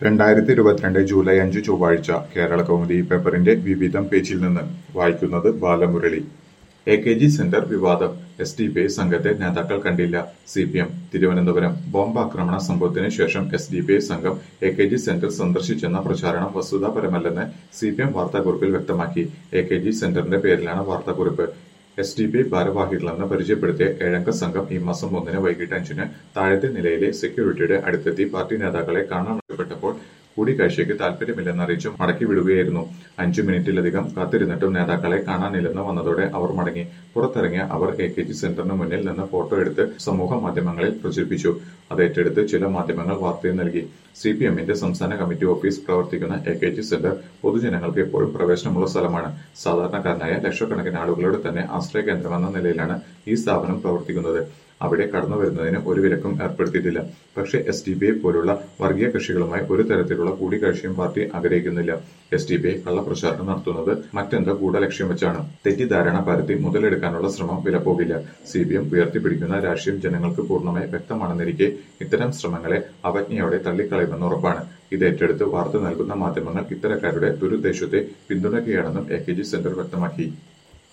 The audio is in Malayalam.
രണ്ടായിരത്തി ഇരുപത്തിരണ്ട് ജൂലൈ അഞ്ച് ചൊവ്വാഴ്ച കേരള കൗമുദി പേപ്പറിന്റെ വിവിധം പേജിൽ നിന്ന് വായിക്കുന്നത് Balamurali A K G centre വിവാദം എസ് ഡി പി ഐ സംഘത്തെ നേതാക്കൾ കണ്ടില്ല സി പി എം തിരുവനന്തപുരം ബോംബാക്രമണ സംഭവത്തിന് ശേഷം എസ് ഡി പി ഐ സംഘം എ കെ ജി സെന്റർ സന്ദർശിച്ചെന്ന പ്രചാരണം വസ്തുതാപരമല്ലെന്ന് സി പി എം വാർത്താക്കുറിപ്പിൽ വ്യക്തമാക്കി എ കെ ജി സെന്ററിന്റെ പേരിലാണ് വാർത്താക്കുറിപ്പ് എസ് ഡി പി ഐ ഭാരവാഹികളെന്ന് പരിചയപ്പെടുത്തിയ ഏഴംഗ സംഘം ഈ മാസം ഒന്നിന് വൈകിട്ട് അഞ്ചിന് താഴത്തെ നിലയിലെ സെക്യൂരിറ്റിയുടെ അടുത്തെത്തി പാർട്ടി നേതാക്കളെ കാണാൻ ആവശ്യപ്പെട്ടപ്പോൾ കൂടിക്കാഴ്ചയ്ക്ക് താൽപര്യമില്ലെന്ന് അറിയിച്ചു മടക്കി വിടുകയായിരുന്നു അഞ്ചു മിനിറ്റിലധികം കാത്തിരുന്നിട്ടും നേതാക്കളെ കാണാനില്ലെന്ന് വന്നതോടെ അവർ മടങ്ങി പുറത്തിറങ്ങിയ അവർ എ കെ ജി സെന്ററിന് മുന്നിൽ നിന്ന് ഫോട്ടോ എടുത്ത് സമൂഹ മാധ്യമങ്ങളിൽ പ്രചരിപ്പിച്ചു അത് ഏറ്റെടുത്ത് ചില മാധ്യമങ്ങൾ വാർത്തയും നൽകി സി പി എമ്മിന്റെ സംസ്ഥാന കമ്മിറ്റി ഓഫീസ് പ്രവർത്തിക്കുന്ന എ കെ ജി സെന്റർ പൊതുജനങ്ങൾക്ക് എപ്പോഴും പ്രവേശനമുള്ള സ്ഥലമാണ് സാധാരണക്കാരനായ ലക്ഷക്കണക്കിന് ആളുകളുടെ തന്നെ ആശ്രയ കേന്ദ്രമെന്ന നിലയിലാണ് ഈ സ്ഥാപനം പ്രവർത്തിക്കുന്നത് അവിടെ കടന്നു വരുന്നതിന് ഒരു വിലക്കും ഏർപ്പെടുത്തിയിട്ടില്ല പക്ഷേ എസ് ഡി ബി ഐ പോലുള്ള വർഗീയ കക്ഷികളുമായി ഒരു തരത്തിലുള്ള കൂടിക്കാഴ്ചയും പാർട്ടി ആഗ്രഹിക്കുന്നില്ല എസ് ഡി ബി ഐ കള്ളപ്രചാരണം നടത്തുന്നത് മറ്റെന്തോ ഗൂഢലക്ഷ്യം വെച്ചാണ് തെറ്റിദ്ധാരണ പരത്തി മുതലെടുക്കാനുള്ള ശ്രമം വിലപ്പോകില്ല സി പി എം ഉയർത്തിപ്പിടിക്കുന്ന രാഷ്ട്രീയം ജനങ്ങൾക്ക് പൂർണ്ണമായി വ്യക്തമാണെന്നിരിക്കെ ഇത്തരം ശ്രമങ്ങളെ അവജ്ഞയോടെ തള്ളിക്കളയുമെന്ന് ഉറപ്പാണ് ഇത് ഏറ്റെടുത്ത് വാർത്ത നൽകുന്ന മാധ്യമങ്ങൾ ഇത്തരക്കാരുടെ ദുരുദ്ദേശത്തെ പിന്തുണയ്ക്കുകയാണെന്നും എ കെ ജി സെന്റർ വ്യക്തമാക്കി